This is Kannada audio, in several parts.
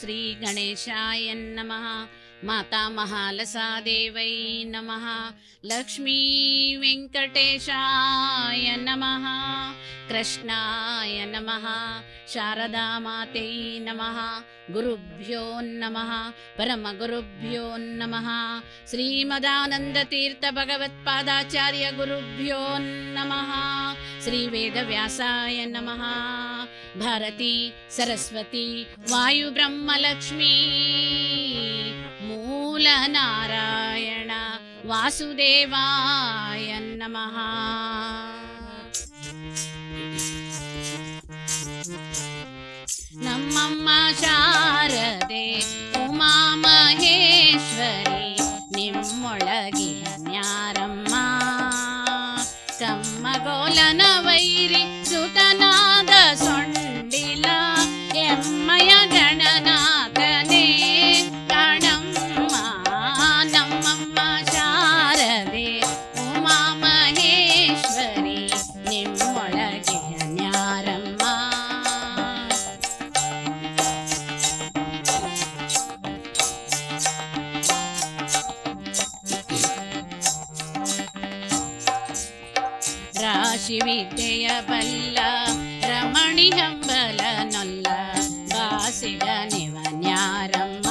ಶ್ರೀ ಗಣೇಶಾಯ ನಮಃ ಮಾತಾ ಮಹಾಲಸಾದೇವೈ ನಮಃ ಲಕ್ಷ್ಮೀ ವೆಂಕಟೇಶಾಯ ನಮಃ ಕೃಷ್ಣಾಯ ನಮಃ ಶಾರದಾ ಮಾತೈ ನಮಃ ಗುರುಭ್ಯೋ ನಮಃ ಪರಮ ಗುರುಭ್ಯೋ ನಮಃ ಶ್ರೀಮದಾನಂದತೀರ್ಥ ಭಗವತ್ಪಾದಾಚಾರ್ಯ ಗುರುಭ್ಯೋ ನಮಃ ಶ್ರೀ ವೇದವ್ಯಾಸಾಯ ನಮಃ ಭಾರತಿ ಸರಸ್ವತಿ ವಾಯು ಬ್ರಹ್ಮಲಕ್ಷ್ಮೀ ಮೂಲ ನಾರಾಯಣ ವಾಸುದೇವಾಯ ನಮಃ ನಮ್ಮಮ್ಮ ಶಾರದೆ ಉಮಾ ಮಹೇಶ್ವರಿ ನಿಮ್ಮೊಳಗಿಯ ನ್ಯಾರಮ್ಮ ಕಮ್ಮಗೋಲನ ವೈರಿ ಸುತನಾದ ಸೊಂಡಿಲ ಎಮ್ಮಯ ಗಣನಾಥನೇ ಕಣಮ್ಮ ನಮ್ಮಮ್ಮ ಶಾರದೆ ಉಮಾ ಮಹೇಶ್ವರಿ ನಿಮ್ಮೊಳಗಿಯ ನ್ಯಾರಮ್ಮ ರಾಶಿ ವಿದ್ಯೆಯ ಬಲ್ಲ ರಮಣಿ ಹಂಬಲ ನೊಲ್ಲ ಬಾಸಿಗ ನಿವನ್ಯಾರಮ್ಮ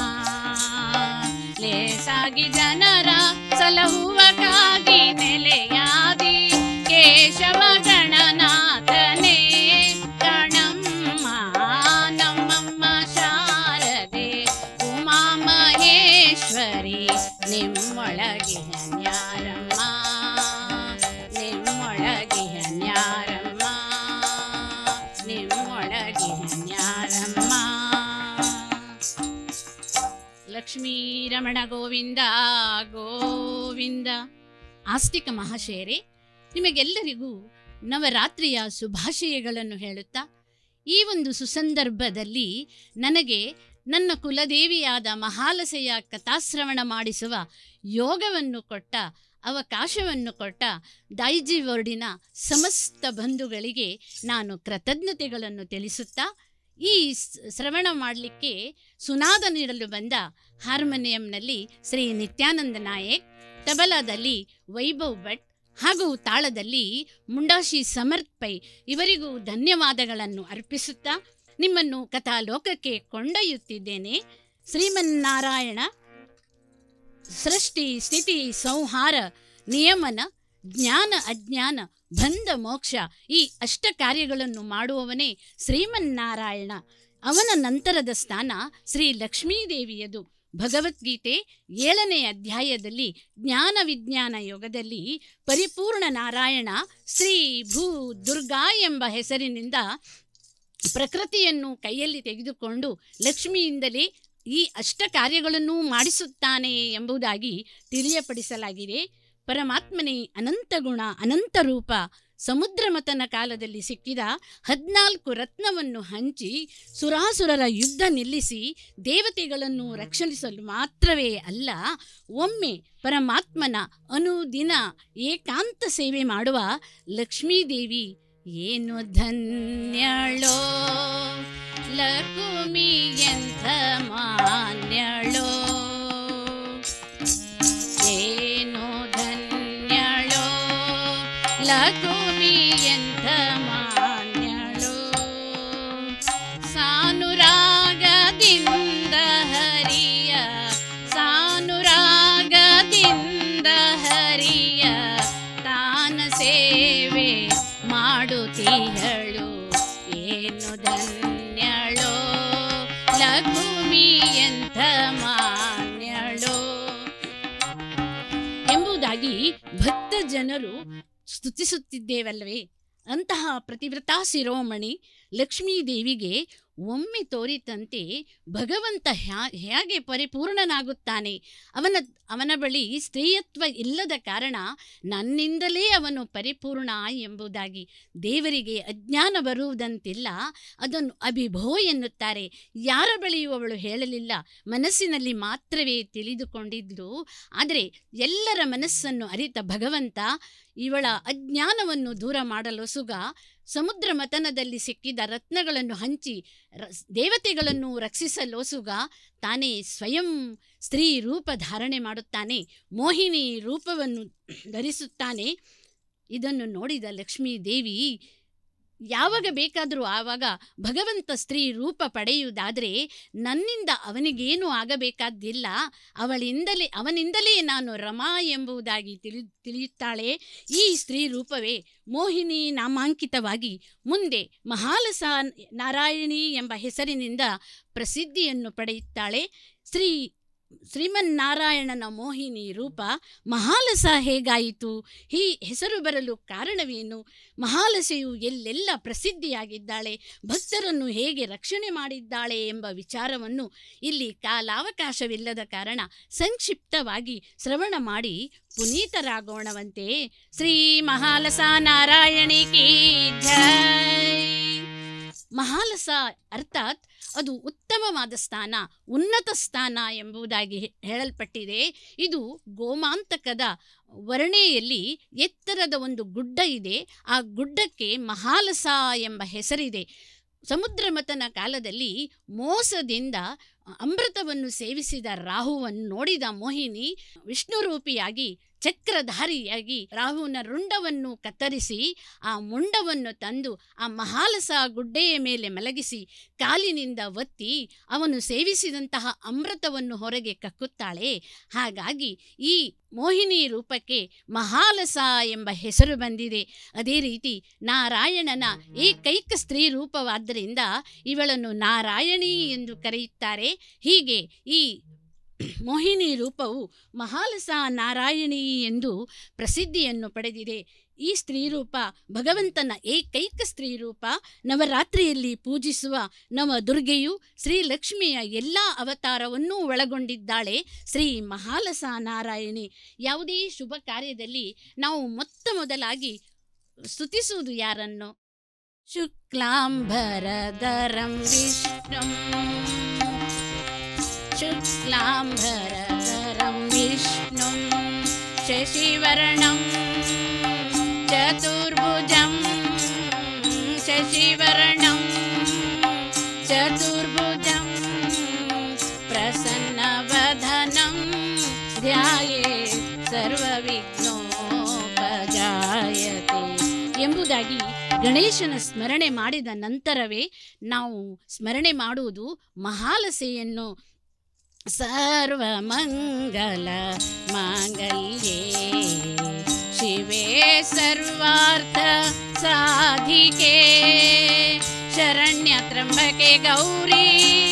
ಲೇಸಾಗಿ ಜನರ ಸಲಹುವಕ್ಕಾಗಿ ನೆಲೆಯಾದಿ ಕೇಶವ ಗಣನಾಥನೇ ಕಣಮ್ಮ ನಮ್ಮಮ್ಮ ಶಾರದೆ ಉಮಾ ಮಹೇಶ್ವರಿ ನಿಮ್ಮೊಳಗೆ ನ್ಯಾರಮ್ಮ ನಿಮ್ಮೊಳಗೆ ನ್ಯಾರಮ್ಮ ನಿಮ್ಮೊಳಗೆ ನ್ಯಾರಮ್ಮ ಲಕ್ಷ್ಮೀ ರಮಣ ಗೋವಿಂದ ಗೋವಿಂದ ಆಸ್ತಿಕ ಮಹಾಶಯರೇ ನಿಮಗೆಲ್ಲರಿಗೂ ನವರಾತ್ರಿಯ ಶುಭಾಶಯಗಳನ್ನು ಹೇಳುತ್ತಾ ಈ ಒಂದು ಸುಸಂದರ್ಭದಲ್ಲಿ ನನಗೆ ನನ್ನ ಕುಲದೇವಿಯಾದ ಮಹಾಲಸೆಯ ಕಥಾಶ್ರವಣ ಮಾಡಿಸುವ ಯೋಗವನ್ನು ಕೊಟ್ಟ ಅವಕಾಶವನ್ನು ಕೊಟ್ಟ ದಾಯಿಜಿ ವರ್ಡಿನ ಸಮಸ್ತ ಬಂಧುಗಳಿಗೆ ನಾನು ಕೃತಜ್ಞತೆಗಳನ್ನು ತಿಳಿಸುತ್ತಾ ಈ ಸ್- ಶ್ರವಣ ಮಾಡಲಿಕ್ಕೆ ಸುನಾದ ನೀಡಲು ಬಂದ ಹಾರ್ಮೋನಿಯಂನಲ್ಲಿ ಶ್ರೀ ನಿತ್ಯಾನಂದ ನಾಯಕ್ ತಬಲಾದಲ್ಲಿ ವೈಭವ್ ಭಟ್ ಹಾಗೂ ತಾಳದಲ್ಲಿ ಮುಂಡಾಶಿ ಸಮರ್ಥ್ ಪೈ ಇವರಿಗೂ ಧನ್ಯವಾದಗಳನ್ನು ಅರ್ಪಿಸುತ್ತಾ ನಿಮ್ಮನ್ನು ಕಥಾಲೋಕಕ್ಕೆ ಕೊಂಡೊಯ್ಯುತ್ತಿದ್ದೇನೆ ಶ್ರೀಮನ್ನಾರಾಯಣ ಸೃಷ್ಟಿ ಸ್ಥಿತಿ ಸಂಹಾರ ನಿಯಮನ ಜ್ಞಾನ ಅಜ್ಞಾನ ಬಂಧ ಮೋಕ್ಷ ಈ ಅಷ್ಟ ಕಾರ್ಯಗಳನ್ನು ಮಾಡುವವನೇ ಶ್ರೀಮನ್ನಾರಾಯಣ ಅವನ ನಂತರದ ಸ್ಥಾನ ಶ್ರೀ ಲಕ್ಷ್ಮೀದೇವಿಯದು ಭಗವದ್ಗೀತೆ ಏಳನೇ ಅಧ್ಯಾಯದಲ್ಲಿ ಜ್ಞಾನ ವಿಜ್ಞಾನ ಯೋಗದಲ್ಲಿ ಪರಿಪೂರ್ಣ ನಾರಾಯಣ ಶ್ರೀ ಭೂ ದುರ್ಗಾ ಎಂಬ ಹೆಸರಿನಿಂದ ಪ್ರಕೃತಿಯನ್ನು ಕೈಯಲ್ಲಿ ತೆಗೆದುಕೊಂಡು ಲಕ್ಷ್ಮಿಯಿಂದಲೇ ಈ ಅಷ್ಟ ಕಾರ್ಯಗಳನ್ನು ಮಾಡಿಸುತ್ತಾನೆ ಎಂಬುದಾಗಿ ತಿಳಿಯಪಡಿಸಲಾಗಿದೆ ಪರಮಾತ್ಮನೇ ಅನಂತ ಗುಣ ಅನಂತ ರೂಪ ಸಮುದ್ರ ಮತನ ಕಾಲದಲ್ಲಿ ಸಿಕ್ಕಿದ ಹದಿನಾಲ್ಕು ರತ್ನವನ್ನು ಹಂಚಿ ಸುರಾಸುರರ ಯುದ್ಧ ನಿಲ್ಲಿಸಿ ದೇವತೆಗಳನ್ನು ರಕ್ಷಿಸಲು ಮಾತ್ರವೇ ಅಲ್ಲ ಒಮ್ಮೆ ಪರಮಾತ್ಮನ ಅನುದಿನ ಏಕಾಂತ ಸೇವೆ ಮಾಡುವ ಲಕ್ಷ್ಮೀದೇವಿ ಏನು ಧನ್ಯಳೋ ಲಕುಮಿ ಎಂಥ ಮಾನ್ಯಳೋ ಏನು ಧನ್ಯಳೋ ಲಕುಮಿ ಎಂಥ ಮಾನ್ಯಳೋ ಸಾನುರಾಗದಿಂದ ಹರಿಯ ಸಾನುರಾಗದಿಂದ ಹರಿಯ ತಾನ ಸೇವೆ ಮಾಡುತ್ತೀಹಳು ಏನು ಧನ್ಯಳೋ ಲಘುಮಿ ಎಂಥ ಮಾನ್ಯಳೋ ಎಂಬುದಾಗಿ ಭಕ್ತ ಜನರು ಸ್ತುತಿಸುತ್ತಿದ್ದೇವಲ್ಲವೇ ಅಂತಹ ಪ್ರತಿವ್ರತಾ ಶಿರೋಮಣಿ ಲಕ್ಷ್ಮೀದೇವಿಗೆ ಒಮ್ಮೆ ತೋರಿತಂತೆ ಭಗವಂತ ಹ್ಯಾ ಹೇಗೆ ಪರಿಪೂರ್ಣನಾಗುತ್ತಾನೆ ಅವನ ಅವನ ಬಳಿ ಸ್ತ್ರೀಯತ್ವ ಇಲ್ಲದ ಕಾರಣ ನನ್ನಿಂದಲೇ ಅವನು ಪರಿಪೂರ್ಣ ಎಂಬುದಾಗಿ ದೇವರಿಗೆ ಅಜ್ಞಾನ ಬರುವುದಂತಿಲ್ಲ ಅದನ್ನು ಅಭಿಭೋ ಎನ್ನುತ್ತಾರೆ ಯಾರ ಬಳಿಯೂ ಅವಳು ಹೇಳಲಿಲ್ಲ ಮನಸ್ಸಿನಲ್ಲಿ ಮಾತ್ರವೇ ತಿಳಿದುಕೊಂಡಿದ್ಲು ಆದರೆ ಎಲ್ಲರ ಮನಸ್ಸನ್ನು ಅರಿತ ಭಗವಂತ ಇವಳ ಅಜ್ಞಾನವನ್ನು ದೂರ ಮಾಡಲು ಸುಗ ಸಮುದ್ರ ಮತನದಲ್ಲಿ ಸಿಕ್ಕಿದ ರತ್ನಗಳನ್ನು ಹಂಚಿ ರ ದೇವತೆಗಳನ್ನು ರಕ್ಷಿಸಲು ಸುಗ ತಾನೇ ಸ್ವಯಂ ಸ್ತ್ರೀ ರೂಪ ಧಾರಣೆ ಮಾಡುತ್ತಾನೆ ಮೋಹಿನಿ ರೂಪವನ್ನು ಧರಿಸುತ್ತಾನೆ ಇದನ್ನು ನೋಡಿದ ಲಕ್ಷ್ಮೀ ದೇವಿ ಯಾವಾಗ ಬೇಕಾದರೂ ಆವಾಗ ಭಗವಂತ ಸ್ತ್ರೀ ರೂಪ ಪಡೆಯುವುದಾದರೆ ನನ್ನಿಂದ ಅವನಿಗೇನೂ ಆಗಬೇಕಾದ್ದಿಲ್ಲ ಅವಳಿಂದಲೇ ಅವನಿಂದಲೇ ನಾನು ರಮಾ ಎಂಬುದಾಗಿ ತಿಳಿ ತಿಳಿಯುತ್ತಾಳೆ ಈ ಸ್ತ್ರೀ ರೂಪವೇ ಮೋಹಿನಿ ನಾಮಾಂಕಿತವಾಗಿ ಮುಂದೆ ಮಹಾಲಸ ನಾರಾಯಣಿ ಎಂಬ ಹೆಸರಿನಿಂದ ಪ್ರಸಿದ್ಧಿಯನ್ನು ಪಡೆಯುತ್ತಾಳೆ ಶ್ರೀ ಶ್ರೀಮನ್ನಾರಾಯಣನ ಮೋಹಿನಿ ರೂಪ ಮಹಾಲಸ ಹೇಗಾಯಿತು ಈ ಹೆಸರು ಬರಲು ಕಾರಣವೇನು ಮಹಾಲಸೆಯು ಎಲ್ಲೆಲ್ಲ ಪ್ರಸಿದ್ಧಿಯಾಗಿದ್ದಾಳೆ ಭಕ್ತರನ್ನು ಹೇಗೆ ರಕ್ಷಣೆ ಮಾಡಿದ್ದಾಳೆ ಎಂಬ ವಿಚಾರವನ್ನು ಇಲ್ಲಿ ಕಾಲಾವಕಾಶವಿಲ್ಲದ ಕಾರಣ ಸಂಕ್ಷಿಪ್ತವಾಗಿ ಶ್ರವಣ ಮಾಡಿ ಪುನೀತರಾಗೋಣವಂತೆ ಶ್ರೀ ಮಹಾಲಸ ನಾರಾಯಣಿ ಕೀ ಜೈ ಮಹಾಲಸ ಅರ್ಥಾತ್ ಅದು ಉತ್ತಮವಾದ ಸ್ಥಾನ ಉನ್ನತ ಸ್ಥಾನ ಎಂಬುದಾಗಿ ಹೇ- ಹೇಳಲ್ಪಟ್ಟಿದೆ ಇದು ಗೋಮಾಂತಕದ ವರ್ಣೆಯಲ್ಲಿ ಎತ್ತರದ ಒಂದು ಗುಡ್ಡ ಇದೆ ಆ ಗುಡ್ಡಕ್ಕೆ ಮಹಾಲಸ ಎಂಬ ಹೆಸರಿದೆ ಸಮುದ್ರ ಮತನ ಕಾಲದಲ್ಲಿ ಮೋಸದಿಂದ ಅಮೃತವನ್ನು ಸೇವಿಸಿದ ರಾಹುವನ್ನು ನೋಡಿದ ಮೋಹಿನಿ ವಿಷ್ಣುರೂಪಿಯಾಗಿ ಚಕ್ರಧಾರಿಯಾಗಿ ರಾಹುವಿನ ರುಂಡವನ್ನು ಕತ್ತರಿಸಿ ಆ ಮುಂಡವನ್ನು ತಂದು ಆ ಮಹಾಲಸ ಗುಡ್ಡೆಯ ಮೇಲೆ ಮಲಗಿಸಿ ಕಾಲಿನಿಂದ ಒತ್ತಿ ಅವನು ಸೇವಿಸಿದಂತಹ ಅಮೃತವನ್ನು ಹೊರಗೆ ಕಕ್ಕುತ್ತಾಳೆ ಹಾಗಾಗಿ ಈ ಮೋಹಿನಿ ರೂಪಕ್ಕೆ ಮಹಾಲಸ ಎಂಬ ಹೆಸರು ಬಂದಿದೆ ಅದೇ ರೀತಿ ನಾರಾಯಣನ ಏಕೈಕ ಸ್ತ್ರೀ ರೂಪವಾದ್ದರಿಂದ ಇವಳನ್ನು ನಾರಾಯಣಿ ಎಂದು ಕರೆಯುತ್ತಾರೆ ಹೀಗೆ ಈ ಮೋಹಿನಿ ರೂಪವು ಮಹಾಲಸ ನಾರಾಯಣಿ ಎಂದು ಪ್ರಸಿದ್ಧಿಯನ್ನು ಪಡೆದಿದೆ ಈ ಸ್ತ್ರೀರೂಪ ಭಗವಂತನ ಏಕೈಕ ಸ್ತ್ರೀರೂಪ ನವರಾತ್ರಿಯಲ್ಲಿ ಪೂಜಿಸುವ ನವ ದುರ್ಗೆಯು ಶ್ರೀ ಲಕ್ಷ್ಮಿಯ ಎಲ್ಲ ಅವತಾರವನ್ನೂ ಒಳಗೊಂಡಿದ್ದಾಳೆ ಶ್ರೀ ಮಹಾಲಸ ನಾರಾಯಣಿ ಯಾವುದೇ ಶುಭ ಕಾರ್ಯದಲ್ಲಿ ನಾವು ಮೊತ್ತ ಮೊದಲಾಗಿ ಸ್ತುತಿಸುವುದು ಯಾರನ್ನು ಶುಕ್ಲಾಂಬರಧರಂ ವಿಷ್ಣು शुक्लाम्बरधरं विष्णुं शशिवर्णं चतुर्भुजं शशिवर्णं चतुर्भुजं प्रसन्नवदनं ಧ್ಯಾಯೇ ಸರ್ವವಿಘ್ನೋಪಜಾಯತೆ ಎಂಬುದಾಗಿ ಗಣೇಶನ ಸ್ಮರಣೆ ಮಾಡಿದ ನಂತರವೇ ನಾವು ಸ್ಮರಣೆ ಮಾಡುವುದು ಮಹಾಲಸೆಯನ್ನು ಸರ್ವಮಂಗಲ ಮಾಂಗಲ್ಯೇ ಶಿವೇ ಸರ್ವಾರ್ಥ ಸಾಧಿಕೆ ಶರಣ್ಯ ತ್ರಂಬಕೆ ಗೌರಿ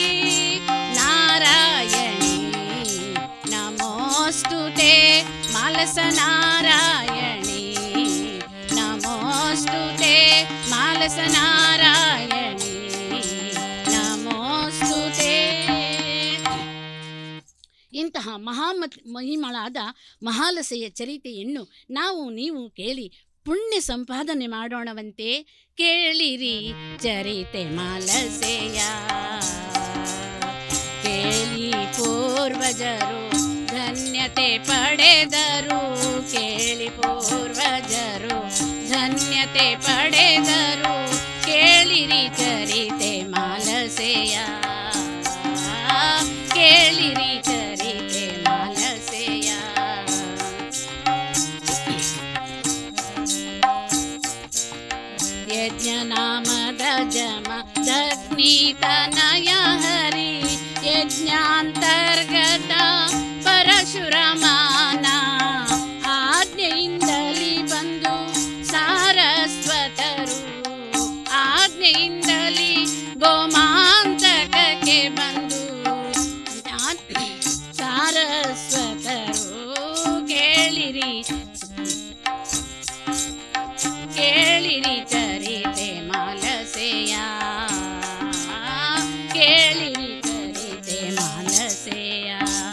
ನಾರಾಯಣಿ ನಮೋಸ್ತು ತೇ ಮಾಲಸ ನಾರಾಯಣಿ ನಮೋಸ್ತು ತೇ ಮಾಲಸ ನಾರಾಯಣಿ ನಮೋಸ್ತು ತೇ ಇಂತಹ ಮಹಾಮತ್ ಮಹಿಮಳಾದ ಮಹಾಲಸೆಯ ಚರಿತೆಯನ್ನು ನಾವು ನೀವು ಕೇಳಿ ಪುಣ್ಯ ಸಂಪಾದನೆ ಮಾಡೋಣವಂತೆ ಕೇಳಿರಿ ಚರಿತೆ ಮಾಲಸೆಯ ಕೇಳಿ ಪೂರ್ವಜರು ಧನ್ಯತೆ ಪಡೆದರು ಕೇಳಿ ಪೂರ್ವಜರು ಧನ್ಯತೆ ಪಡೆದರು ಕೇಳಿರಿ ಚರಿತೆ ಮಾಲಸೆಯ ಕೇಳಿರಿ ಚರಿತೆ ಮಾಲಸೆಯ ಯಜ್ಞನಾಮದ ಜಮ ದಗ್ನೀತನಯ ಹರಿ ಯಜ್ಞಾಂತರ್ಗತ ಪರಶುರಮಾನ ಆಜ್ಞೆಯಿಂದಲಿ ಬಂದು ಸಾರಸ್ವತರು ಆಜ್ಞೆಯಿಂದಲಿ ಗೋಮಾಂತಕಕ್ಕೆ ಬಂದು ಸಾರಸ್ವತರು ಕೇಳಿರಿ ಕೇಳಿರಿ ಚರಿತೆ ಮಾಲಸೆಯ ಕೇಳಿರಿ ಚರಿತೆ ಮಾಲಸೆಯ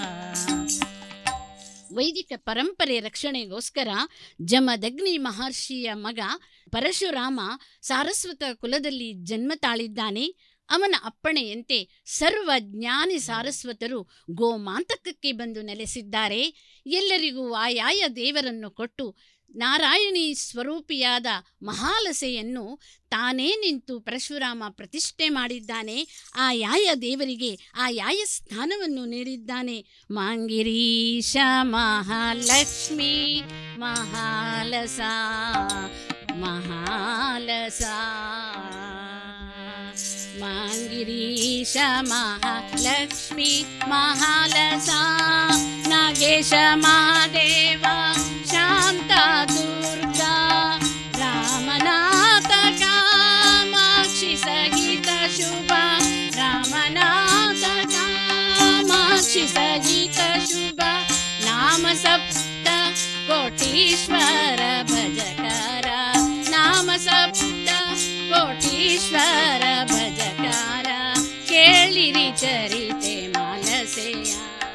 ವೈದಿಕ ಪರಂಪರೆ ರಕ್ಷಣೆಗೋಸ್ಕರ ಜಮದಗ್ನಿ ಮಹರ್ಷಿಯ ಮಗ ಪರಶುರಾಮ ಸಾರಸ್ವತ ಕುಲದಲ್ಲಿ ಜನ್ಮ ತಾಳಿದ್ದಾನೆ ಅವನ ಅಪ್ಪಣೆಯಂತೆ ಸರ್ವ ಜ್ಞಾನಿ ಸಾರಸ್ವತರು ಗೋಮಾಂತಕಕ್ಕೆ ಬಂದು ನೆಲೆಸಿದ್ದಾರೆ ಎಲ್ಲರಿಗೂ ಆಯಾಯ ದೇವರನ್ನು ಕೊಟ್ಟು ನಾರಾಯಣಿ ಸ್ವರೂಪಿಯಾದ ಮಹಾಲಸೆಯನ್ನು ತಾನೇ ನಿಂತು ಪರಶುರಾಮ ಪ್ರತಿಷ್ಠೆ ಮಾಡಿದ್ದಾನೆ ಆ ಯಾಯ ದೇವರಿಗೆ ಆ ಯಾಯ ಸ್ಥಾನವನ್ನು ನೀಡಿದ್ದಾನೆ ಮಾಂಗಿರೀಶ ಮಹಾಲಕ್ಷ್ಮಿ ಮಹಾಲಸ ಮಹಾಲಸ ಮಾಂಗಿರೀಶ ಮಹಾಲಕ್ಷ್ಮಿ ಮಹಾಲಸ ನಾಗೇಶ ಮಹಾದೇವ ಶಾಂತ ದುರ್ಗಾ ರಾಮನಾಥ ಕಾಮಾಕ್ಷಿ ಸಹಿತ ಶುಭ ರಾಮನಾಥ ಕಾಮಾಕ್ಷಿ ಸಹಿತ ಶುಭ ನಾಮ ಸಪ್ತ ಕೋಟೀಶ್ವರ ಭಜಕಾರ ನಾಮ ಸಪ್ತ ಕೋಟೀಶ್ವರ ಭಜಕಾರ ಕೇಳಿರಿ ಚರಿತೆ ಮಾನಸೆಯ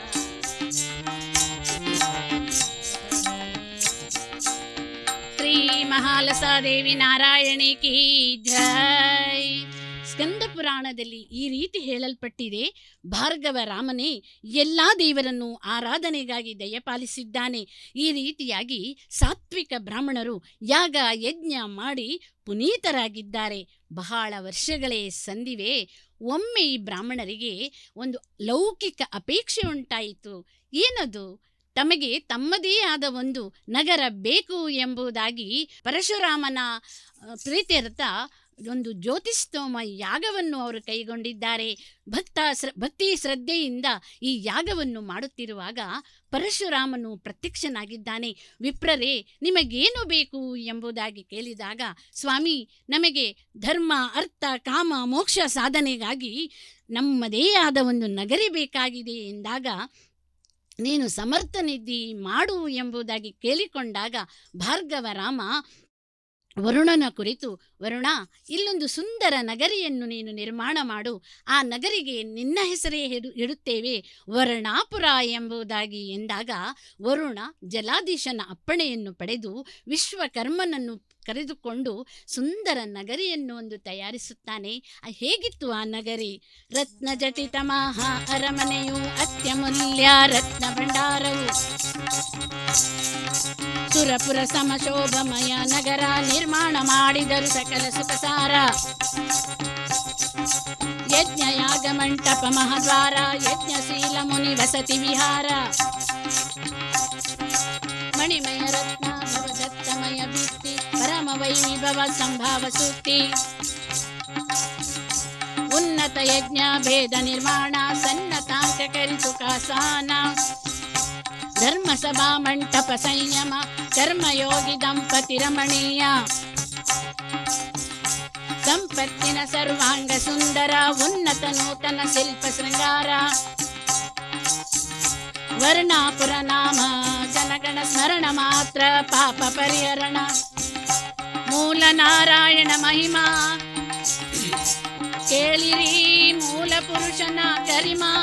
ಶ್ರೀ ಮಹಾಲಸಾದೇವಿ ನಾರಾಯಣಿ ಕಿ ಜೈ ಸ್ಕಂದ ಪುರಾಣದಲ್ಲಿ ಈ ರೀತಿ ಹೇಳಲ್ಪಟ್ಟಿದೆ ಭಾರ್ಗವ ರಾಮನೇ ಎಲ್ಲಾ ದೇವರನ್ನು ಆರಾಧನೆಗಾಗಿ ದಯಪಾಲಿಸಿದ್ದಾನೆ ಈ ರೀತಿಯಾಗಿ ಸಾತ್ವಿಕ ಬ್ರಾಹ್ಮಣರು ಯಾಗ ಯಜ್ಞ ಮಾಡಿ ಪುನೀತರಾಗಿದ್ದಾರೆ ಬಹಳ ವರ್ಷಗಳೇ ಸಂದಿವೆ ಒಮ್ಮೆ ಈ ಬ್ರಾಹ್ಮಣರಿಗೆ ಒಂದು ಲೌಕಿಕ ಅಪೇಕ್ಷೆ ಉಂಟಾಯಿತು ಏನದು ತಮಗೆ ತಮ್ಮದೇ ಆದ ಒಂದು ನಗರ ಬೇಕು ಎಂಬುದಾಗಿ ಪರಶುರಾಮನ ಆ, ಪ್ರೀತ್ಯರ್ಥ ಒಂದು ಜ್ಯೋತಿಷ್ಠೋಮ ಯಾಗವನ್ನು ಅವರು ಕೈಗೊಂಡಿದ್ದಾರೆ ಭಕ್ತ ಶ್ರ ಭಕ್ತಿ ಶ್ರದ್ಧೆಯಿಂದ ಈ ಯಾಗವನ್ನು ಮಾಡುತ್ತಿರುವಾಗ ಪರಶುರಾಮನು ಪ್ರತ್ಯಕ್ಷನಾಗಿದ್ದಾನೆ ವಿಪ್ರರೇ ನಿಮಗೇನು ಬೇಕು ಎಂಬುದಾಗಿ ಕೇಳಿದಾಗ ಸ್ವಾಮಿ ನಮಗೆ ಧರ್ಮ ಅರ್ಥ ಕಾಮ ಮೋಕ್ಷ ಸಾಧನೆಗಾಗಿ ನಮ್ಮದೇ ಆದ ಒಂದು ನಗರಿ ಬೇಕಾಗಿದೆ ಎಂದಾಗ ನೀನು ಸಮರ್ಥನಿದ್ದಿ ಮಾಡು ಎಂಬುದಾಗಿ ಕೇಳಿಕೊಂಡಾಗ ಭಾರ್ಗವ ರಾಮ ವರುಣನ ಕುರಿತು ವರುಣ ಇಲ್ಲೊಂದು ಸುಂದರ ನಗರಿಯನ್ನು ನೀನು ನಿರ್ಮಾಣ ಮಾಡು ಆ ನಗರಿಗೆ ನಿನ್ನ ಹೆಸರೇ ಇಡು- ಇಡುತ್ತೇವೆ ವರ್ಣಾಪುರ ಎಂಬುದಾಗಿ ಎಂದಾಗ ವರುಣ ಜಲಾಧೀಶನ ಅಪ್ಪಣೆಯನ್ನು ಪಡೆದು ವಿಶ್ವಕರ್ಮನನ್ನು ಕರೆದುಕೊಂಡು ಸುಂದರ ನಗರಿಯನ್ನು ಒಂದು ತಯಾರಿಸುತ್ತಾನೆ ಆ ಹೇಗಿತ್ತು ಆ ನಗರಿ ರತ್ನ ಜಟಿತ ಮಹಾ ಅರಮನೆಯು ಅತ್ಯಮೂಲ್ಯ ರತ್ನ ಭಂಡಾರವು ಸುರಪುರ ಸಮಶೋಭಮಯ ನಗರ ನಿರ್ಮಾಣ ಮಾಡಿದರು ಸಕಲ ಸುಖಸಾರ ಯಜ್ಞ ಯಾಗ ಮಂಟಪ ಮಹದ್ವಾರ ಯಜ್ಞಶೀಲ ಮುನಿ ವಸತಿ ವಿಹಾರ ಮಣಿಮಯ ರತ್ನ ಭವದತ್ತಮಯ ಭಿತ್ತಿ ಪರಮ ವೈಭವ ಸಂಭಾವ ಸೂಕ್ತಿ ಉನ್ನತ ಯಜ್ಞ ಭೇದ ನಿರ್ಮಾಣ ಸನ್ನತಾಂಕ ಕರಿತು ಕಾಸಾನ ಧರ್ಮಸಭಾ ಮಂಟಪ ಸಂಯಮ ಕರ್ಮಯೋಗಿ ದಂಪತಿ ರಮಣೀಯ ಸಂಪತ್ತಿನ ಸರ್ವಾಂಗ ಸುಂದರ ಉನ್ನತ ನೂತನ ಶಿಲ್ಪ ಶೃಂಗಾರ ವರ್ಣಾಪುರ ನಾಮ ಜನಗಣ ಸ್ಮರಣ ಮಾತ್ರ ಪಾಪ ಪರಿಹರಣ ಮೂಲ ನಾರಾಯಣ ಮಹಿಮಾ ಕೇಳಿರಿ ಮೂಲ ಪುರುಷನ ಗರಿಮಾ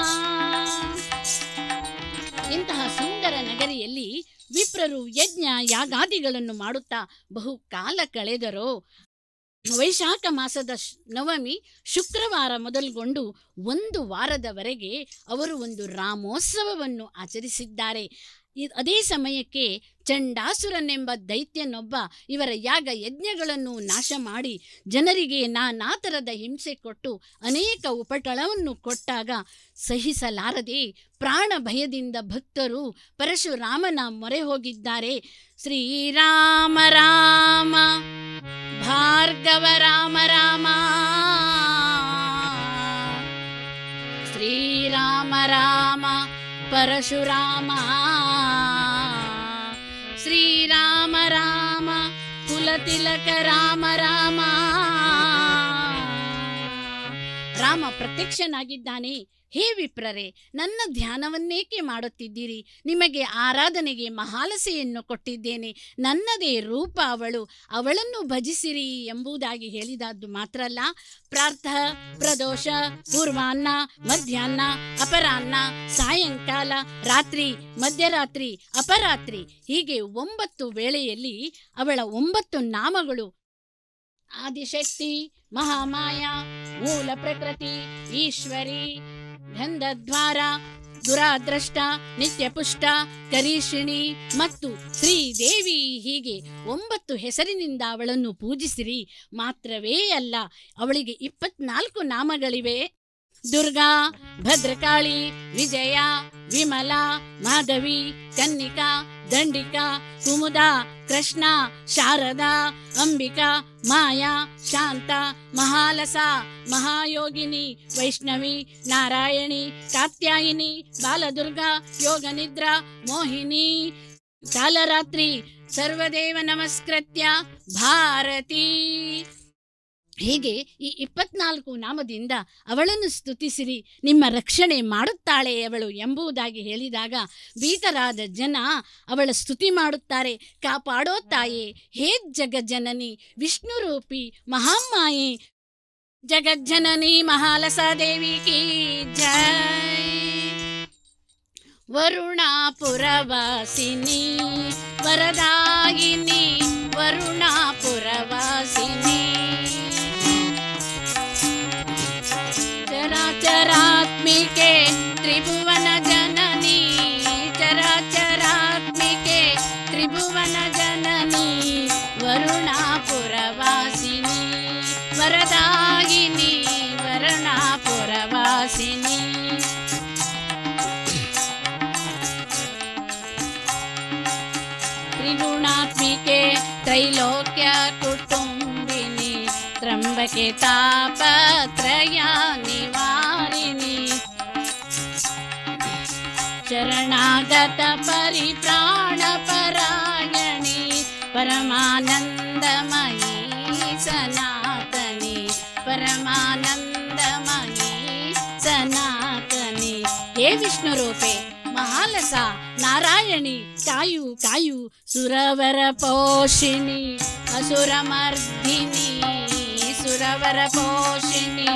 ಇಂತಹ ಸುಂದರ ನಗರಿಯಲ್ಲಿ ವಿಪ್ರರು ಯಜ್ಞ ಯಾಗಾದಿಗಳನ್ನು ಮಾಡುತ್ತಾ ಬಹು ಕಾಲ ಕಳೆದರೋ ವೈಶಾಖ ಮಾಸದ ಶ್- ನವಮಿ ಶುಕ್ರವಾರ ಮೊದಲುಗೊಂಡು ಒಂದು ವಾರದವರೆಗೆ ಅವರು ಒಂದು ರಾಮೋತ್ಸವವನ್ನು ಆಚರಿಸಿದ್ದಾರೆ ಇ- ಅದೇ ಸಮಯಕ್ಕೆ ಚಂಡಾಸುರನೆಂಬ ದೈತ್ಯನೊಬ್ಬ ಇವರ ಯಾಗ ಯಜ್ಞಗಳನ್ನು ನಾಶ ಮಾಡಿ ಜನರಿಗೆ ನಾನಾ ಥರದ ಹಿಂಸೆ ಕೊಟ್ಟು ಅನೇಕ ಉಪಟಳವನ್ನು ಕೊಟ್ಟಾಗ ಸಹಿಸಲಾರದೆ ಪ್ರಾಣ ಭಯದಿಂದ ಭಕ್ತರು ಪರಶುರಾಮನ ಮೊರೆ ಹೋಗಿದ್ದಾರೆ ಶ್ರೀರಾಮ ರಾಮ ಭಾರ್ಗವ ರಾಮ ರಾಮ ಶ್ರೀರಾಮ ರಾಮ ಪರಶುರಾಮ ಶ್ರೀರಾಮ ರಾಮ ಕುಲತಿಲಕ ರಾಮ ರಾಮ ರಾಮ ಪ್ರತ್ಯಕ್ಷನಾಗಿದ್ದಾನೆ ಹೇ ವಿಪ್ರರೇ ನನ್ನ ಧ್ಯಾನವನ್ನೇಕೆ ಮಾಡುತ್ತಿದ್ದೀರಿ ನಿಮಗೆ ಆರಾಧನೆಗೆ ಮಹಾಲಸೆಯನ್ನು ಕೊಟ್ಟಿದ್ದೇನೆ ನನ್ನದೇ ರೂಪ ಅವಳು ಅವಳನ್ನು ಭಜಿಸಿರಿ ಎಂಬುದಾಗಿ ಹೇಳಿದದ್ದು ಮಾತ್ರ ಅಲ್ಲ ಪ್ರಾರ್ಥ ಪ್ರದೋಷ ಪೂರ್ವಾನ್ನ ಮಧ್ಯಾಹ್ನ ಅಪರಾಹ್ನ ಸಾಯಂಕಾಲ ರಾತ್ರಿ ಮಧ್ಯರಾತ್ರಿ ಅಪರಾತ್ರಿ ಹೀಗೆ ಒಂಬತ್ತು ವೇಳೆಯಲ್ಲಿ ಅವಳ ಒಂಬತ್ತು ನಾಮಗಳು ಆದಿಶಕ್ತಿ ಮಹಾಮಾಯ ಮೂಲ ಪ್ರಕೃತಿ ಈಶ್ವರಿ ಗಂಧದ್ವಾರ ದುರಾದ್ರಷ್ಟ ನಿತ್ಯಪುಷ್ಟ ಕರೀಷಿಣಿ ಮತ್ತು ಶ್ರೀದೇವಿ ಹೀಗೆ ಒಂಬತ್ತು ಹೆಸರಿನಿಂದ ಅವಳನ್ನು ಪೂಜಿಸಿರಿ ಮಾತ್ರವೇ ಅಲ್ಲ ಅವಳಿಗೆ ಇಪ್ಪತ್ನಾಲ್ಕು ನಾಮಗಳಿವೆ ದುರ್ಗಾ ಭದ್ರಕಾಳಿ ವಿಜಯ ವಿಮಲ ಮಾಧವಿ ಕನ್ನಿಕಾ ದಂಡಿಕಾ ಕುಮುದ ಕೃಷ್ಣ ಶಾರದಾ ಅಂಬಿಕಾ ಮಾಯಾ ಶಾಂತ ಮಹಾಲಸ ಮಹಾಯೋಗಿನಿ ವೈಷ್ಣವಿ ನಾರಾಯಣಿ ಕಾತ್ಯಾಯಿನಿ ಬಾಲದುರ್ಗಾ ಯೋಗನಿದ್ರಾ ಮೋಹಿನಿ ಕಾಲರಾತ್ರಿ ಸರ್ವದೇವ ನಮಸ್ಕೃತ್ಯ ಭಾರತಿ ಹೀಗೆ ಈ ಇಪ್ಪತ್ನಾಲ್ಕು ನಾಮದಿಂದ ಅವಳನ್ನು ಸ್ತುತಿಸಿರಿ ನಿಮ್ಮ ರಕ್ಷಣೆ ಮಾಡುತ್ತಾಳೆ ಅವಳು ಎಂಬುದಾಗಿ ಹೇಳಿದಾಗ ಭೀತರಾದ ಜನ ಅವಳ ಸ್ತುತಿ ಮಾಡುತ್ತಾರೆ ಕಾಪಾಡೋ ತಾಯೇ ಹೇ ಜಗಜ್ಜನನಿ ವಿಷ್ಣುರೂಪಿ ಮಹಾಮಾಯೆ ಜಗಜ್ಜನನಿ ಮಹಾಲಸ ದೇವಿ ಕಿ ಜೈ ವರುಣಾಪುರವಾಸಿನಿ ವರದಾಯಿನಿ ವರುಣಾಪುರವಾಸಿನಿ ಚರಾಚರಾತ್ಮಿಕೆ ತ್ರಿಭುವನ ಜನನಿ ಚರಾಚರಾತ್ಮಿಕೆ ತ್ರಿಭುವನ ಜನನಿ ವರುಣಾಪುರವಾಸಿನಿ ವರದಾಯಿನಿ ವರುಣಾಪುರವಾಸಿನಿ त्रिगुणात्मिके त्रैलोक्य कुटुम्बिनि त्र्यम्बके तापत्रया निवारिणि शरणागत परिप्राणपरायणि परमानन्दमयी सनातनि परमानन्दमयी सनातनि हे विष्णुरूपे ಮಹಾಲಸ ನಾರಾಯಣಿ ಕಾಯು ಕಾಯು ಸುರವರ ಪೋಷಿಣಿ ಅಸುರಮರ್ಧಿನಿ ಸುರವರ ಪೋಷಿಣಿ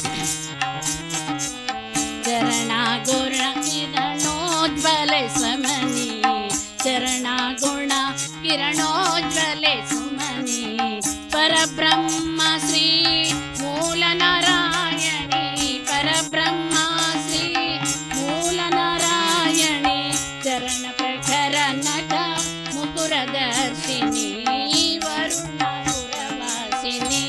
ಚರಣ ಗುಣ ಕಿರಣೋಜ್ವಲೆ ಸಮನಿ ಚರಣ ಗುಣ ಕಿರಣೋಜ್ವಲೆ ಸುಮನಿ ಪರಬ್ರಹ್ಮ ಶ್ರೀ ಮೂಲ ನಾರಾಯಣಿ ಪರಬ್ರಹ್ಮ ಶ್ರೀ ಮೂಲ ನಾರಾಯಣಿ ಚರಣ ಪ್ರಖರ ನಟ ಮುಕುರ ದರ್ಶಿನಿ ವರುಣ ಪುರವಾಸಿನಿ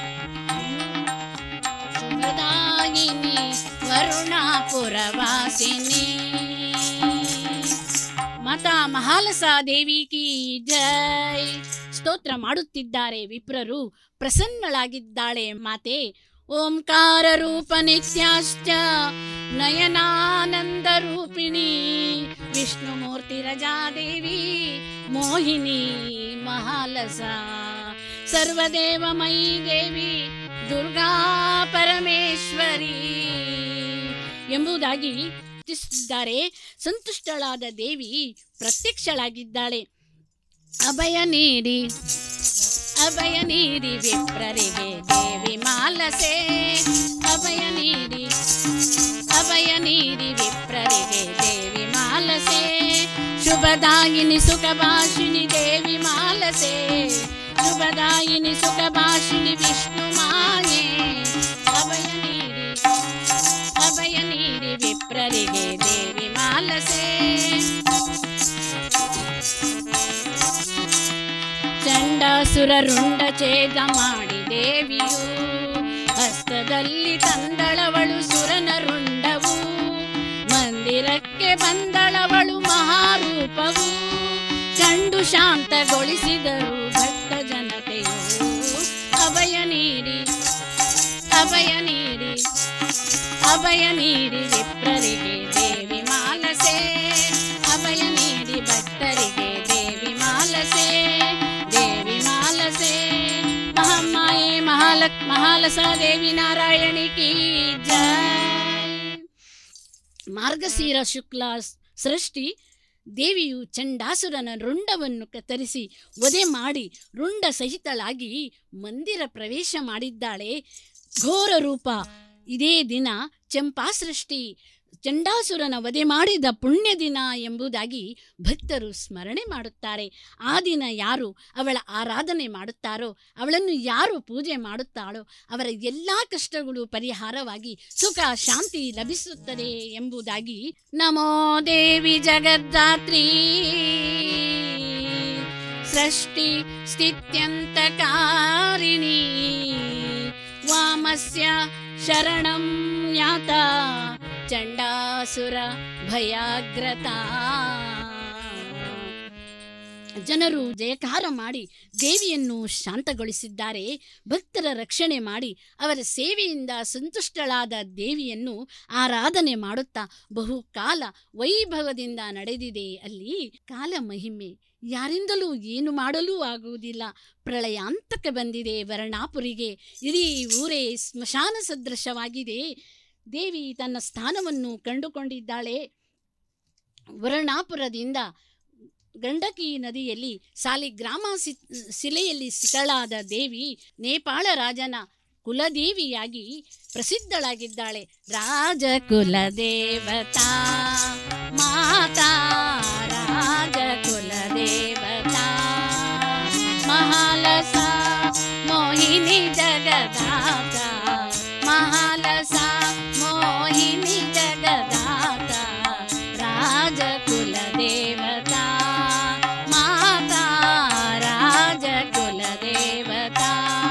ಶುಭದಾಯಿನಿ ವರುಣಾಪುರವಾಸಿನಿ ಮಾತಾ ಮಹಾಲಸ ದೇವಿ ಕಿ ಜೈ ಸ್ತೋತ್ರ ಮಾಡುತ್ತಿದ್ದಾರೆ ವಿಪ್ರರು ಪ್ರಸನ್ನಳಾಗಿದ್ದಾಳೆ ಮಾತೆ ಓಂಕಾರ ರೂಪ ನಿತ್ಯಾಶ್ಚ ನಯನಾನಂದ ರೂಪಿಣಿ ವಿಷ್ಣುಮೂರ್ತಿ ರಜಾದೇವಿ ಮೋಹಿನಿ ಮಹಾಲಸ ಸರ್ವದೇವಮಯಿ ದೇವಿ ದುರ್ಗಾ ಪರಮೇಶ್ವರಿ ಎಂಬುದಾಗಿ ಸ್ತುತಿಸಿದ್ದಾರೆ ಸಂತುಷ್ಟಳಾದ ದೇವಿ ಪ್ರತ್ಯಕ್ಷಳಾಗಿದ್ದಾಳೆ ಅಭಯ ನೀಡಿ ಅಭಯ ನೀಡಿ ವಿಪ್ರರಿಗೆ ದೇವಿ ಮಾಲಸೆ ಅಭಯ ನೀಡಿ ಅಭಯ ನೀಡಿ ವಿಪ್ರರಿಗೆ ದೇವಿ ಮಾಲಸೆ ಶುಭದಾಯಿನಿ ಸುಖಭಾಷಿಣಿ ದೇವಿ ಮಾಲಸೆ ಶುಭದಾಯಿನಿ ಸುಖಭಾಷಿಣಿ ವಿಷ್ಣು ಮಾಯೆ ಅಭಯ ನೀಡಿ ಅಭಯ ನೀಡಿ ವಿಪ್ರರಿಗೆ ದೇವಿ ಮಾಲಸೆ ಚಂಡಾಸುರ ರುಂಡ ಛೇದ ಮಾಡಿ ದೇವಿಯು ಹಸ್ತದಲ್ಲಿ ತಂದಳವಳು ಸುರನ ರುಂಡವು ಮಂದಿರಕ್ಕೆ ಬಂದಳವಳು ಮಹಾರೂಪವು ಕಂಡು ಶಾಂತಗೊಳಿಸಿದರು ಭಕ್ತ ಜನತೆಯು ಅಭಯ ನೀಡಿ ಅಭಯ ನೀಡಿ ಅಭಯ ನೀಡಿ ವಿಪ್ರರಿಗೆ ದೇವಿ ಮಾಲಸೆ ಅಭಯ ನೀಡಿ ಭಕ್ತರಿಗೆ ದೇವಿ ಮಾಲಸೆ ದೇವಿ ಮಾಲಸೆ ಮಹಾಮಾಯೆ ಮಹಾಲಕ್ ಮಹಾಲಸ ದೇವಿ ನಾರಾಯಣಿ ಕಿ ಜೈ ಮಾರ್ಗಶೀರ ಶುಕ್ಲ ಸೃಷ್ಟಿ ದೇವಿಯು ಚಂಡಾಸುರನ ರುಂಡವನ್ನು ಕತ್ತರಿಸಿ ವಧೆ ಮಾಡಿ ರುಂಡ ಸಹಿತಳಾಗಿ ಮಂದಿರ ಪ್ರವೇಶ ಮಾಡಿದ್ದಾಳೆ ಘೋರ ರೂಪ ಇದೇ ದಿನ ಚಂಪಾ ಸೃಷ್ಟಿ ಚಂಡಾಸುರನ ವಧೆ ಮಾಡಿದ ಪುಣ್ಯ ದಿನ ಎಂಬುದಾಗಿ ಭಕ್ತರು ಸ್ಮರಣೆ ಮಾಡುತ್ತಾರೆ ಆ ದಿನ ಯಾರು ಅವಳ ಆರಾಧನೆ ಮಾಡುತ್ತಾರೋ ಅವಳನ್ನು ಯಾರು ಪೂಜೆ ಮಾಡುತ್ತಾಳೋ ಅವರ ಎಲ್ಲ ಕಷ್ಟಗಳು ಪರಿಹಾರವಾಗಿ ಸುಖ ಶಾಂತಿ ಲಭಿಸುತ್ತದೆ ಎಂಬುದಾಗಿ ನಮೋ ದೇವಿ ಜಗದ್ದಾತ್ರಿ ಸೃಷ್ಟಿ ಸ್ಥಿತ್ಯಂತಕಾರಿಣಿ ವಾಮಸ್ಯ ಶರಣಂ ಜ್ಞಾತ ಚಂಡಾಸುರ ಭಯಾಗ್ರತಾ ಜನರು ಜಯಕಾರ ಮಾಡಿ ದೇವಿಯನ್ನು ಶಾಂತಗೊಳಿಸಿದ್ದಾರೆ ಭಕ್ತರ ರಕ್ಷಣೆ ಮಾಡಿ ಅವರ ಸೇವೆಯಿಂದ ಸಂತುಷ್ಟಳಾದ ದೇವಿಯನ್ನು ಆರಾಧನೆ ಮಾಡುತ್ತಾ ಬಹುಕಾಲ ವೈಭವದಿಂದ ನಡೆದಿದೆ ಅಲ್ಲಿ ಕಾಲ ಮಹಿಮೆ ಯಾರಿಂದಲೂ ಏನು ಮಾಡಲೂ ಆಗುವುದಿಲ್ಲ ಪ್ರಳಯಾಂತಕ್ಕೆ ಬಂದಿದೆ ವರ್ಣಾಪುರಿಗೆ ಇಡೀ ಊರೇ ಸ್ಮಶಾನ ಸದೃಶವಾಗಿದೆ ದೇವಿ ತನ್ನ ಸ್ಥಾನವನ್ನು ಕಂಡುಕೊಂಡಿದ್ದಾಳೆ ವರ್ಣಾಪುರದಿಂದ ಗಂಡಕಿ ನದಿಯಲ್ಲಿ ಸಾಲಿಗ್ರಾಮ ಸಿ ಶಿಲೆಯಲ್ಲಿ ಸಿಕ್ಕಳಾದ ದೇವಿ ನೇಪಾಳ ರಾಜನ ಕುಲದೇವಿಯಾಗಿ ಪ್ರಸಿದ್ಧಳಾಗಿದ್ದಾಳೆ ರಾಜ ಕುಲದೇವತಾ ಮಾತಾ ರಾಜ ಕುಲದೇವತಾ ಮಹಾಲಸ ಮೋಹಿನಿ ಜಗದಾತ ಮಹಾಲಸ ಮೋಹಿನಿ ಜಗದಾತ ರಾಜ ಕುಲದೇವತಾ ಮಾತಾ ರಾಜ ಕುಲದೇವತಾ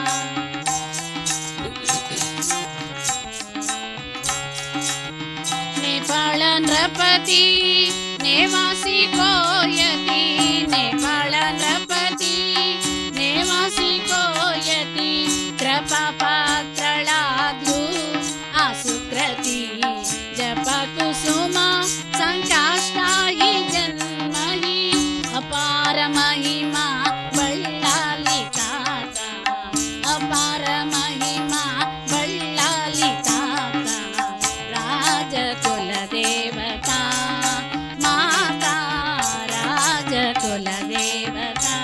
नेपाळ नृपति नेवासी कोयति नेपाळ नृपति नेवासी कोयति कृपापात्रळाद्लु आसुक्रति जप कुसुमा संकाष्टा हि जन्महि अपार महिमा बಳ್ಳाली ತಾತ ಅಪಾರ ಮಹಿಮಾ ಬಳ್ಳಾಲಿ ತಾತ ರಾಜ ಕುಲದೇವತಾ ಮಾತಾ ರಾಜ ಕುಲದೇವತಾ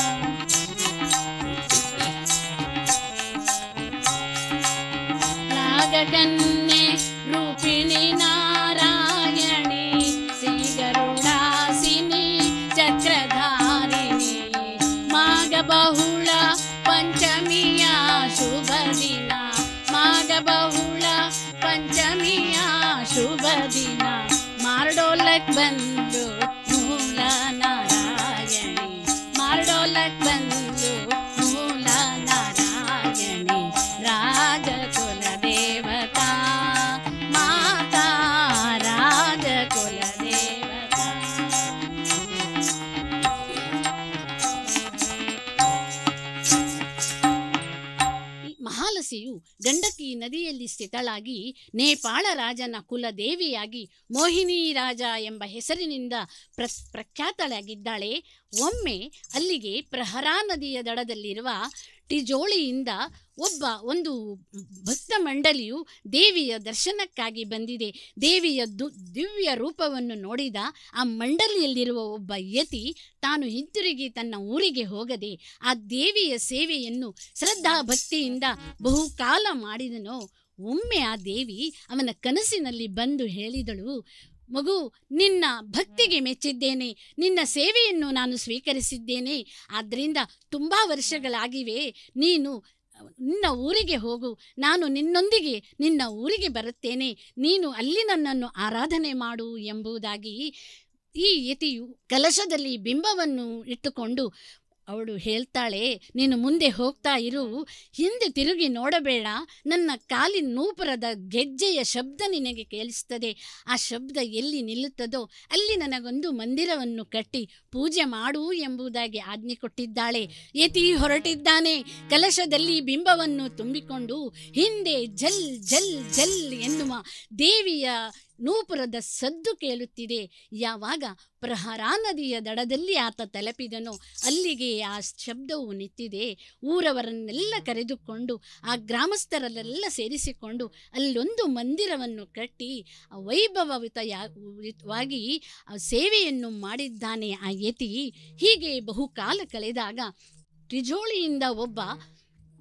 ನಾಗಕನ್ಯೆ ರೂಪಿಣಿ ನಾರಾಯಣಿ ಶ್ರೀಗರುಡಾಸಿನಿ ಚಕ್ರಧಾರಿಣಿ ಮಾಘ ಬಹುಳ ಪಂಚಮಿಯ ಶುಭ ದಿನ ಮಾಘ ಬಹುಳ ಪಂಚಮಿಯ ಶುಭ ದಿನ ಮಾರ್ಡೋಲಕ್ ಬಂದು ಮೂಲ ನಾರಾಯಣಿ ಮಾರ್ಡೋಲಕ್ ಬಂದು ಮೂಲ ನಾರಾಯಣಿ ರಾಜ ಕುಲ ದೇವತಾ ಮಾತಾ ರಾಜ ಕುಲ ದೇವತಾ ಈ ಮಹಾಲಸೆಯು ಗಂಡಕಿ ನದಿಯಲ್ಲಿ ಸ್ಥಿತಳಾಗಿ ನೇಪಾಳ ರಾಜನ ಕುಲದೇವಿಯಾಗಿ ಮೋಹಿನಿ ರಾಜ ಎಂಬ ಹೆಸರಿನಿಂದ ಪ್ರ ಪ್ರಖ್ಯಾತಳಾಗಿದ್ದಾಳೆ ಒಮ್ಮೆ ಅಲ್ಲಿಗೆ ಪ್ರಹರಾ ನದಿಯ ದಡದಲ್ಲಿರುವ ಟಿಜೋಳಿಯಿಂದ ಒಬ್ಬ ಒಂದು ಭಕ್ತ ಮಂಡಳಿಯು ದೇವಿಯ ದರ್ಶನಕ್ಕಾಗಿ ಬಂದಿದೆ ದೇವಿಯ ದು ದಿವ್ಯ ರೂಪವನ್ನು ನೋಡಿದ ಆ ಮಂಡಳಿಯಲ್ಲಿರುವ ಒಬ್ಬ ಯತಿ ತಾನು ಹಿಂತಿರುಗಿ ತನ್ನ ಊರಿಗೆ ಹೋಗದೆ ಆ ದೇವಿಯ ಸೇವೆಯನ್ನು ಶ್ರದ್ಧಾ ಭಕ್ತಿಯಿಂದ ಬಹುಕಾಲ ಮಾಡಿದನೋ ಒಮ್ಮೆ ಆ ದೇವಿ ಅವನ ಕನಸಿನಲ್ಲಿ ಬಂದು ಹೇಳಿದಳು ಮಗು ನಿನ್ನ ಭಕ್ತಿಗೆ ಮೆಚ್ಚಿದ್ದೇನೆ ನಿನ್ನ ಸೇವೆಯನ್ನು ನಾನು ಸ್ವೀಕರಿಸಿದ್ದೇನೆ ಆದ್ದರಿಂದ ತುಂಬ ವರ್ಷಗಳಾಗಿವೆ ನೀನು ನಿನ್ನ ಊರಿಗೆ ಹೋಗು ನಾನು ನಿನ್ನೊಂದಿಗೆ ನಿನ್ನ ಊರಿಗೆ ಬರುತ್ತೇನೆ ನೀನು ಅಲ್ಲಿ ನನ್ನನ್ನು ಆರಾಧನೆ ಮಾಡು ಎಂಬುದಾಗಿ ಈ ಯತಿಯು ಕಲಶದಲ್ಲಿ ಬಿಂಬವನ್ನು ಇಟ್ಟುಕೊಂಡು ಅವಳು ಹೇಳ್ತಾಳೆ ನೀನು ಮುಂದೆ ಹೋಗ್ತಾ ಇರು ಹಿಂದೆ ತಿರುಗಿ ನೋಡಬೇಡ ನನ್ನ ಕಾಲಿನ ನೂಪುರದ ಗೆಜ್ಜೆಯ ಶಬ್ದ ನಿನಗೆ ಕೇಳಿಸ್ತದೆ ಆ ಶಬ್ದ ಎಲ್ಲಿ ನಿಲ್ಲುತ್ತದೋ ಅಲ್ಲಿ ನನಗೊಂದು ಮಂದಿರವನ್ನು ಕಟ್ಟಿ ಪೂಜೆ ಮಾಡು ಎಂಬುದಾಗಿ ಆಜ್ಞೆ ಕೊಟ್ಟಿದ್ದಾಳೆ ಯತಿ ಹೊರಟಿದ್ದಾನೆ ಕಲಶದಲ್ಲಿ ಬಿಂಬವನ್ನು ತುಂಬಿಕೊಂಡು ಹಿಂದೆ ಜಲ್ ಜಲ್ ಜಲ್ ಎನ್ನುವ ದೇವಿಯ ನೂಪುರದ ಸದ್ದು ಕೇಳುತ್ತಿದೆ ಯಾವಾಗ ಪ್ರಹರಾ ನದಿಯ ದಡದಲ್ಲಿ ಆತ ತಲುಪಿದನೋ ಅಲ್ಲಿಗೆ ಆ ಶಬ್ದವು ನಿಂತಿದೆ ಊರವರನ್ನೆಲ್ಲ ಕರೆದುಕೊಂಡು ಆ ಗ್ರಾಮಸ್ಥರಲ್ಲೆಲ್ಲ ಸೇರಿಸಿಕೊಂಡು ಅಲ್ಲೊಂದು ಮಂದಿರವನ್ನು ಕಟ್ಟಿ ಆ ವೈಭವಯುತವಾಗಿ ಆ ಸೇವೆಯನ್ನು ಮಾಡಿದ್ದಾನೆ ಆ ಯತಿ ಹೀಗೆ ಬಹುಕಾಲ ಕಳೆದಾಗ ತ್ರಿಜೋಳಿಯಿಂದ ಒಬ್ಬ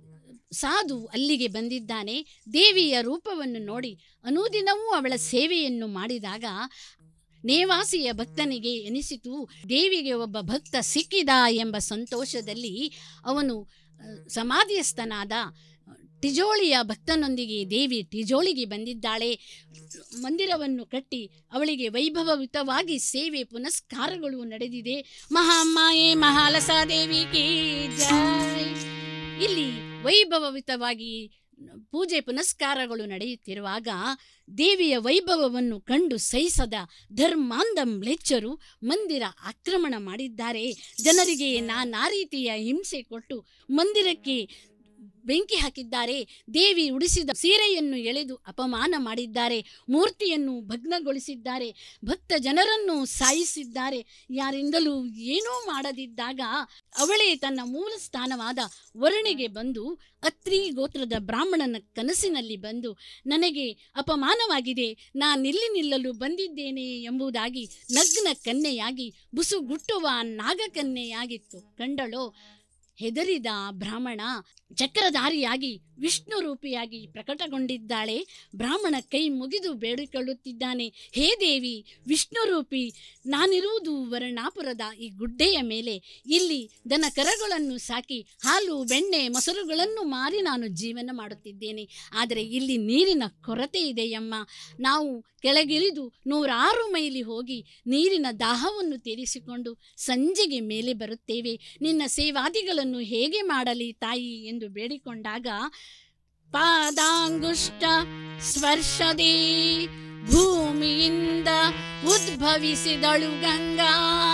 ಸಾಧು ಅಲ್ಲಿಗೆ ಬಂದಿದ್ದಾನೆ ದೇವಿಯ ರೂಪವನ್ನು ನೋಡಿ ಅನುದಿನವೂ ಅವಳ ಸೇವೆಯನ್ನು ಮಾಡಿದಾಗ ನೇವಾಸಿಯ ಭಕ್ತನಿಗೆ ಎನಿಸಿತು ದೇವಿಗೆ ಒಬ್ಬ ಭಕ್ತ ಸಿಕ್ಕಿದ ಎಂಬ ಸಂತೋಷದಲ್ಲಿ ಅವನು ಆ, ಸಮಾಧಿಯಸ್ಥನಾದ ಟಿಜೋಳಿಯ ಭಕ್ತನೊಂದಿಗೆ ದೇವಿ ಟಿಜೋಳಿಗೆ ಬಂದಿದ್ದಾಳೆ ಮಂದಿರವನ್ನು ಕಟ್ಟಿ ಅವಳಿಗೆ ವೈಭವಯುತವಾಗಿ ಸೇವೆ ಪುನಸ್ಕಾರಗಳು ನಡೆದಿದೆ ಮಹಾಮಾಯೆ ಮಹಾಲಸಾದೇವಿ ಕಿ ಜೈ ಇಲ್ಲಿ ವೈಭವಯುತವಾಗಿ ಪೂಜೆ ಪುನಸ್ಕಾರಗಳು ನಡೆಯುತ್ತಿರುವಾಗ ದೇವಿಯ ವೈಭವವನ್ನು ಕಂಡು ಸಹಿಸದ ಧರ್ಮಾಂಧ ಮ್ಲೇಚ್ಛರು ಮಂದಿರ ಆಕ್ರಮಣ ಮಾಡಿದ್ದಾರೆ ಜನರಿಗೆ ನಾನಾ ರೀತಿಯ ಹಿಂಸೆ ಕೊಟ್ಟು ಮಂದಿರಕ್ಕೆ ಬೆಂಕಿ ಹಾಕಿದ್ದಾರೆ ದೇವಿ ಉಡಿಸಿದ ಸೀರೆಯನ್ನು ಎಳೆದು ಅಪಮಾನ ಮಾಡಿದ್ದಾರೆ ಮೂರ್ತಿಯನ್ನು ಭಗ್ನಗೊಳಿಸಿದ್ದಾರೆ ಭಕ್ತ ಜನರನ್ನು ಸಾಯಿಸಿದ್ದಾರೆ ಯಾರಿಂದಲೂ ಏನೂ ಮಾಡದಿದ್ದಾಗ ಅವಳೇ ತನ್ನ ಮೂಲ ಸ್ಥಾನವಾದ ವರುಣಿಗೆ ಬಂದು ಅತ್ರಿ ಗೋತ್ರದ ಬ್ರಾಹ್ಮಣನ ಕನಸಿನಲ್ಲಿ ಬಂದು ನನಗೆ ಅಪಮಾನವಾಗಿದೆ ನಾನಿಲ್ಲಿ ನಿಲ್ಲಲು ಬಂದಿದ್ದೇನೆ ಎಂಬುದಾಗಿ ನಗ್ನ ಕನ್ಯೆಯಾಗಿ ಬುಸುಗುಟ್ಟುವ ನಾಗಕನ್ಯೆಯಾಗಿತ್ತು ಕಂಡಳೋ ಹೆದರಿದ ಬ್ರಾಹ್ಮಣ ಚಕ್ರಧಾರಿಯಾಗಿ ವಿಷ್ಣು ರೂಪಿಯಾಗಿ ಪ್ರಕಟಗೊಂಡಿದ್ದಾಳೆ ಬ್ರಾಹ್ಮಣ ಕೈ ಮುಗಿದು ಬೇಡಿಕೊಳ್ಳುತ್ತಿದ್ದಾನೆ ಹೇ ದೇವಿ ವಿಷ್ಣು ರೂಪಿ ನಾನಿರುವುದು ವರ್ಣಾಪುರದ ಈ ಗುಡ್ಡೆಯ ಮೇಲೆ ಇಲ್ಲಿ ದನ ಕರಗಳನ್ನು ಸಾಕಿ ಹಾಲು ಬೆಣ್ಣೆ ಮೊಸರುಗಳನ್ನು ಮಾರಿ ನಾನು ಜೀವನ ಮಾಡುತ್ತಿದ್ದೇನೆ ಆದರೆ ಇಲ್ಲಿ ನೀರಿನ ಕೊರತೆ ಇದೆಯಮ್ಮ ನಾವು ಕೆಳಗಿಳಿದು ನೂರಾರು ಮೈಲಿ ಹೋಗಿ ನೀರಿನ ದಾಹವನ್ನು ತೀರಿಸಿಕೊಂಡು ಸಂಜೆಗೆ ಮೇಲೆ ಬರುತ್ತೇವೆ ನಿನ್ನ ಸೇವಾದಿಗಳನ್ನು ಹೇಗೆ ಮಾಡಲಿ ತಾಯಿ ಎಂದು ಬೇಡಿಕೊಂಡಾಗ ಪಾದಾಂಗುಷ್ಟ ಸ್ಪರ್ಶದಿ ಭೂಮಿಯಿಂದ ಉದ್ಭವಿಸಿದಳು ಗಂಗಾ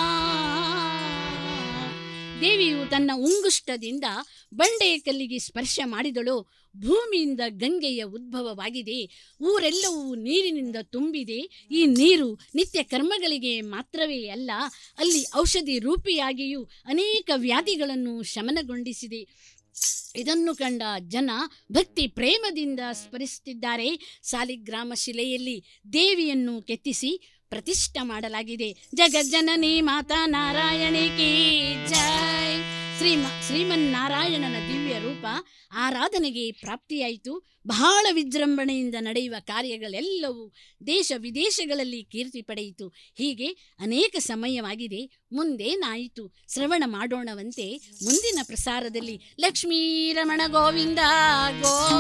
ದೇವಿಯು ತನ್ನ ಉಂಗುಷ್ಟದಿಂದ ಬಂಡೆ ಕಲ್ಲಿಗೆ ಸ್ಪರ್ಶ ಮಾಡಿದಳು ಭೂಮಿಯಿಂದ ಗಂಗೆಯ ಉದ್ಭವವಾಗಿದೆ ಊರೆಲ್ಲವೂ ನೀರಿನಿಂದ ತುಂಬಿದೆ ಈ ನೀರು ನಿತ್ಯ ಕರ್ಮಗಳಿಗೆ ಮಾತ್ರವೇ ಅಲ್ಲ ಅಲ್ಲಿ ಔಷಧಿ ರೂಪಿಯಾಗಿಯೂ ಅನೇಕ ವ್ಯಾಧಿಗಳನ್ನು ಶಮನಗೊಂಡಿಸಿದೆ ಇದನ್ನು ಕಂಡ ಜನ ಭಕ್ತಿ ಪ್ರೇಮದಿಂದ ಸ್ಮರಿಸುತ್ತಿದ್ದಾರೆ ಸಾಲಿಗ್ರಾಮ ಶಿಲೆಯಲ್ಲಿ ದೇವಿಯನ್ನು ಕೆತ್ತಿಸಿ ಪ್ರತಿಷ್ಠೆ ಮಾಡಲಾಗಿದೆ ಜಗಜ್ಜನನಿ ಮಾತಾ ನಾರಾಯಣಿ ಕಿ ಜೈ ಶ್ರೀಮ ಶ್ರೀಮನ್ನಾರಾಯಣನ ದಿವ್ಯ ರೂಪ ಆರಾಧನೆಗೆ ಪ್ರಾಪ್ತಿಯಾಯಿತು ಬಹಳ ವಿಜೃಂಭಣೆಯಿಂದ ನಡೆಯುವ ಕಾರ್ಯಗಳೆಲ್ಲವೂ ದೇಶ ವಿದೇಶಗಳಲ್ಲಿ ಕೀರ್ತಿ ಪಡೆಯಿತು ಹೀಗೆ ಅನೇಕ ಸಮಯವಾಗಿದೆ ಮುಂದೇನಾಯಿತು ಶ್ರವಣ ಮಾಡೋಣವಂತೆ ಮುಂದಿನ ಪ್ರಸಾರದಲ್ಲಿ ಲಕ್ಷ್ಮೀ ರಮಣ ಗೋವಿಂದ ಗೋ